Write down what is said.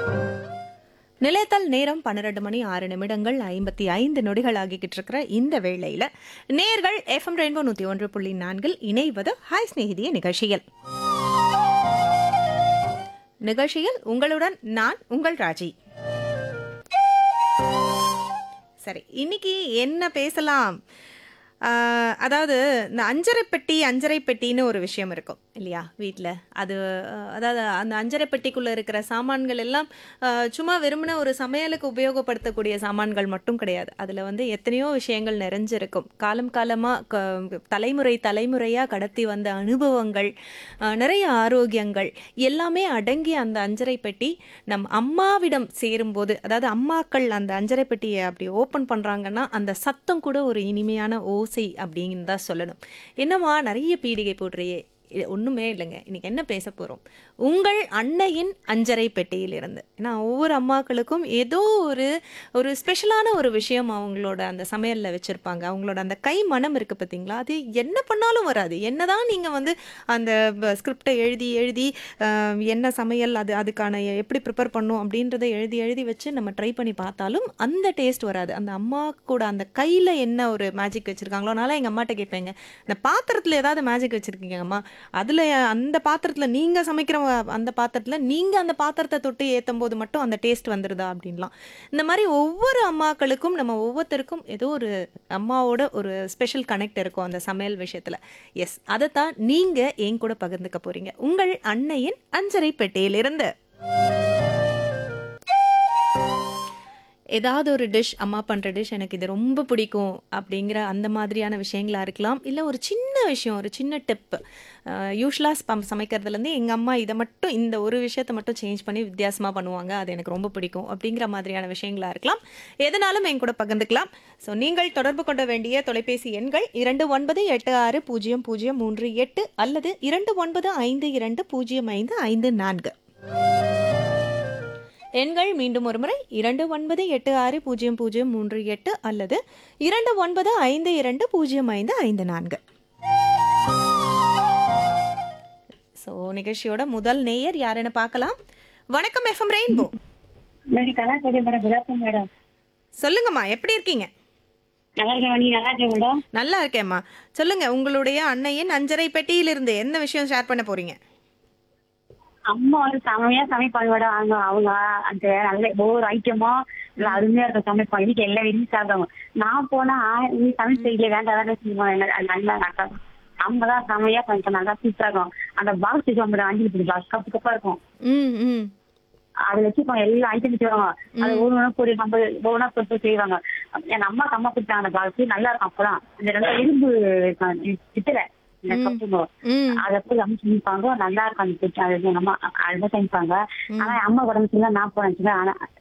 நிலையத்தால் நேரம் பன்னிரண்டு மணி ஆறு நிமிடங்கள் ஐம்பத்தி ஐந்து நொடிகள் ஆகிக்கிட்டு இருக்கிற இந்த வேளையில நேர்கள் எஃப்எம் ரெயின்போ நூத்தி ஒன்று புள்ளி நான்கில் இணைவது ஹாய் ஸ்நேகிதிய நிகழ்ச்சியில் நிகழ்ச்சியில் உங்களுடன் நான் உங்கள் ராஜி சரி இன்னைக்கு என்ன பேசலாம் ஆஹ், அதாவது இந்த அஞ்சரை பெட்டி அஞ்சரை பெட்டின்னு ஒரு விஷயம் இருக்கும் இல்லையா வீட்டில் அது ஆஹ், அதாவது அந்த அஞ்சரை பெட்டிக்குள்ளே இருக்கிற சாமான்கள் எல்லாம் ஆஹ், சும்மா வெறுமனே ஒரு சமையலுக்கு உபயோகப்படுத்தக்கூடிய சாமான்கள் மட்டும் கிடையாது அதில் வந்து எத்தனையோ விஷயங்கள் நிறைஞ்சிருக்கும் காலம் காலமாக தலைமுறை தலைமுறையாக கடத்தி வந்த அனுபவங்கள் ஆஹ், நிறைய ஆரோக்கியங்கள் எல்லாமே அடங்கிய அந்த அஞ்சரை பெட்டி நம் அம்மாவிடம் சேரும்போது அதாவது அம்மாக்கள் அந்த அஞ்சரை பெட்டியை அப்படி ஓப்பன் பண்ணுறாங்கன்னா அந்த சத்தம் கூட ஒரு இனிமையான ஓசை அப்படின்னு தான் சொல்லணும் என்னம்மா நிறைய பீடிகை போடுறியே இது ஒன்றுமே இல்லைங்க இன்னைக்கு என்ன பேச போகிறோம் உங்கள் அன்னையின் அஞ்சரை பெட்டியிலிருந்து ஏன்னா ஒவ்வொரு அம்மாக்களுக்கும் ஏதோ ஒரு ஒரு ஸ்பெஷலான ஒரு விஷயம் அவங்களோட அந்த சமையலில் வச்சுருப்பாங்க அவங்களோட அந்த கை மனம் இருக்குது பார்த்தீங்களா அது என்ன பண்ணாலும் வராது என்னதான் நீங்கள் வந்து அந்த ஸ்கிரிப்டை எழுதி எழுதி ஆஹ், என்ன சமையல் அது அதுக்கான எப்படி ப்ரிப்பேர் பண்ணும் அப்படின்றத எழுதி எழுதி வச்சு நம்ம ட்ரை பண்ணி பார்த்தாலும் அந்த டேஸ்ட் வராது அந்த அம்மா கூட அந்த கையில் என்ன ஒரு மேஜிக் வச்சுருக்காங்களோ அதனால எங்கள் அம்மாட்ட கேட்பேங்க இந்த பாத்திரத்தில் ஏதாவது மேஜிக் வச்சுருக்கீங்க அம்மா அதில் அந்த பாத்திரத்தில் நீங்கள் சமைக்கிற அந்த பாத்திரத்தில் நீங்கள் அந்த பாத்திரத்தை தொட்டு ஏற்றும் போது மட்டும் அந்த டேஸ்ட் வந்துடுதா அப்படின்லாம் இந்த மாதிரி ஒவ்வொரு அம்மாக்களுக்கும் நம்ம ஒவ்வொருத்தருக்கும் ஏதோ ஒரு அம்மாவோட ஒரு ஸ்பெஷல் கனெக்ட் இருக்கும் அந்த சமையல் விஷயத்தில் எஸ் அதை தான் நீங்கள் என் கூட பகிர்ந்துக்க போகிறீங்க உங்கள் அன்னையின் அஞ்சரை பெட்டியிலிருந்து ஏதாவது ஒரு டிஷ் அம்மா பண்ணுற டிஷ் எனக்கு இது ரொம்ப பிடிக்கும் அப்படிங்கிற அந்த மாதிரியான விஷயங்களாக இருக்கலாம் இல்லை ஒரு சின்ன விஷயம் ஒரு சின்ன டிப் யூஸ்வலாக பம் சமைக்கிறதுலேருந்து எங்கள் அம்மா இதை மட்டும் இந்த ஒரு விஷயத்தை மட்டும் சேஞ்ச் பண்ணி வித்தியாசமாக பண்ணுவாங்க அது எனக்கு ரொம்ப பிடிக்கும் அப்படிங்கிற மாதிரியான விஷயங்களாக இருக்கலாம் எதனாலும் என் கூட பகிர்ந்துக்கலாம் ஸோ நீங்கள் தொடர்பு கொள்ள வேண்டிய தொலைபேசி எண்கள் இரண்டு ஒன்பது எட்டு ஆறு பூஜ்ஜியம் பூஜ்ஜியம் மூன்று எட்டு அல்லது இரண்டு ஒன்பது ஐந்து இரண்டு பூஜ்ஜியம் ஐந்து ஐந்து நான்கு எண்கள் மீண்டும் ஒருமுறை இரண்டு ஒன்பது எட்டு ஆறு பூஜ்ஜியம் பூஜ்ஜியம் மூன்று எட்டு அல்லது இரண்டு ஒன்பது ஐந்து இரண்டு பூஜ்ஜியம் ஐந்து ஐந்து நான்கு ஸோ நிகழ்ச்சியோட முதல் நேயர் யாருன்னு பார்க்கலாம் வணக்கம் எஃப்எம் ரெயின்போ மேடம் கலா சரி மேடம் குட் ஆஃப்டர்நூன் மேடம் சொல்லுங்கம்மா எப்படி இருக்கீங்க நல்லா இருக்கேன் நீ நல்லா இருக்கேன் மேடம் நல்லா இருக்கேம்மா சொல்லுங்க உங்களுடைய அன்னையின் அஞ்சரை பெட்டியிலிருந்து என்ன விஷயம் ஷேர் பண்ண போறீங்க அம்மா வந்து செமையா சமைப்பாங்க மேடம் அவங்க அவங்க அந்த நல்ல ஒவ்வொரு ஐட்டமும் இல்ல அருமையா இருக்க சமைப்பாங்க வீட்டுல எல்லாம் விரும்பி சாப்பிடுவாங்க நான் போனா "ஆ, நீ சமைச்சு வைக்கல வேண்டாம் வேண்டாம் செய்வாங்க நல்லா நல்லா அவங்க தான் செமையா கொஞ்சம் நல்லா சூப்பரா இருக்கும் அந்த பாக்ஸ் வச்சு மேடம் அஞ்சு இப்படி பாக்ஸ் கப்பு கப்பா இருக்கும் ம் ம் அதுல வச்சுப்பாங்க எல்லா ஐட்டம் வச்சுருவாங்க அது ஒரு ஒன்று பொடி நம்ம ஒவ்வொன்றா பொறுத்து செய்வாங்க என் அம்மாக்கு அம்மா கொடுத்தாங்க அந்த பாக்ஸ் நல்லா இருக்கும் அப்பதான் இந்த ரெண்டு எலும்பு சித்திர இந்த கப்புங்க ம் அதை போய் அம்மா சமைப்பாங்க நல்லா இருக்கும் அந்த பிடிச்ச அது எங்க அம்மா அதுதான் சமைப்பாங்க ஆனா என் அம்மா உடம்பு சரியில்லை நான் போனேன் ஆனா